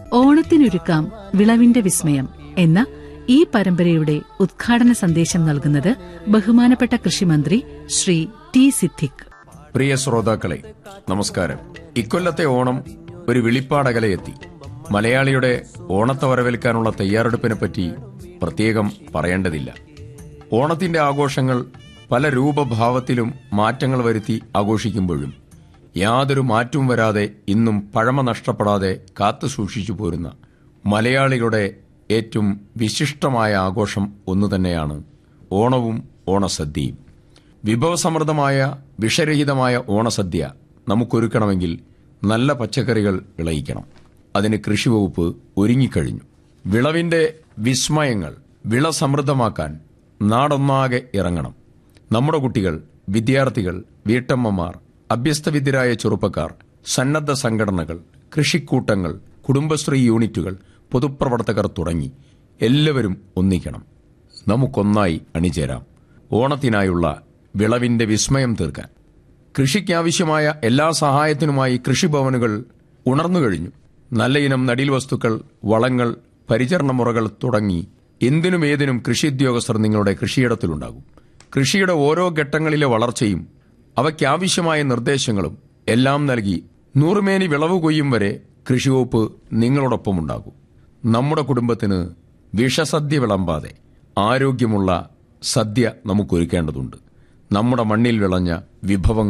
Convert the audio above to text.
ഓണത്തിനൊരുക്കാം വിളവിന്റെ വിസ്മയം എന്ന ഈ പരമ്പരയുടെ ഉദ്ഘാടന സന്ദേശം നൽകുന്നത് ബഹുമാനപ്പെട്ട കൃഷിമന്ത്രി ശ്രീ ടി സിദ്ദിഖ് പ്രിയ ശ്രോതാക്കളെ നമസ്കാരം ഇക്കൊല്ലത്തെ ഓണം ഒരു വിളിപ്പാടകലെ എത്തി മലയാളിയുടെ ഓണത്തെ വരവേൽക്കാനുള്ള തയ്യാറെടുപ്പിനെ പറ്റി പ്രത്യേകം പറയേണ്ടതില്ല ഓണത്തിന്റെ ആഘോഷങ്ങൾ പല രൂപഭാവത്തിലും മാറ്റങ്ങൾ വരുത്തി ആഘോഷിക്കുമ്പോഴും യാതൊരു മാറ്റവും വരാതെ ഇന്നും പഴമ നഷ്ടപ്പെടാതെ കാത്തു സൂക്ഷിച്ചു പോരുന്ന മലയാളികളുടെ ഏറ്റവും വിശിഷ്ടമായ ആഘോഷം ഒന്നു തന്നെയാണ് ഓണവും ഓണസദ്യയും വിഭവസമൃദ്ധമായ വിഷരഹിതമായ ഓണസദ്യ നമുക്കൊരുക്കണമെങ്കിൽ നല്ല പച്ചക്കറികൾ വിളയിക്കണം അതിന് കൃഷിവകുപ്പ് ഒരുങ്ങിക്കഴിഞ്ഞു വിളവിന്റെ വിസ്മയങ്ങൾ വിള സമൃദ്ധമാക്കാൻ നാടൊന്നാകെ ഇറങ്ങണം നമ്മുടെ കുട്ടികൾ വിദ്യാർത്ഥികൾ വീട്ടമ്മമാർ അഭ്യസ്തവിദ്യരായ ചെറുപ്പക്കാർ സന്നദ്ധ സംഘടനകൾ കൃഷിക്കൂട്ടങ്ങൾ കുടുംബശ്രീ യൂണിറ്റുകൾ പൊതുപ്രവർത്തകർ തുടങ്ങി എല്ലാവരും ഒന്നിക്കണം നമുക്കൊന്നായി അണിചേരാം ഓണത്തിനായുള്ള വിളവിന്റെ വിസ്മയം തീർക്കാൻ കൃഷിക്കാവശ്യമായ എല്ലാ സഹായത്തിനുമായി കൃഷിഭവനുകൾ ഉണർന്നു കഴിഞ്ഞു നല്ല ഇനം നടീൽ വസ്തുക്കൾ വളങ്ങൾ പരിചരണ മുറകൾ തുടങ്ങി എന്തിനും ഏതിനും കൃഷി ഉദ്യോഗസ്ഥർ നിങ്ങളുടെ കൃഷിയിടത്തിലുണ്ടാകും കൃഷിയുടെ ഓരോ ഘട്ടങ്ങളിലെ വളർച്ചയും അവയ്ക്കാവശ്യമായ നിർദ്ദേശങ്ങളും എല്ലാം നൽകി നൂറുമേനി വിളവ് കൊയ്യും വരെ കൃഷിവകുപ്പ് നിങ്ങളോടൊപ്പമുണ്ടാകും നമ്മുടെ കുടുംബത്തിന് വിഷസദ്യ വിളമ്പാതെ ആരോഗ്യമുള്ള സദ്യ നമുക്കൊരുക്കേണ്ടതുണ്ട് നമ്മുടെ മണ്ണിൽ വിളഞ്ഞ വിഭവങ്ങൾ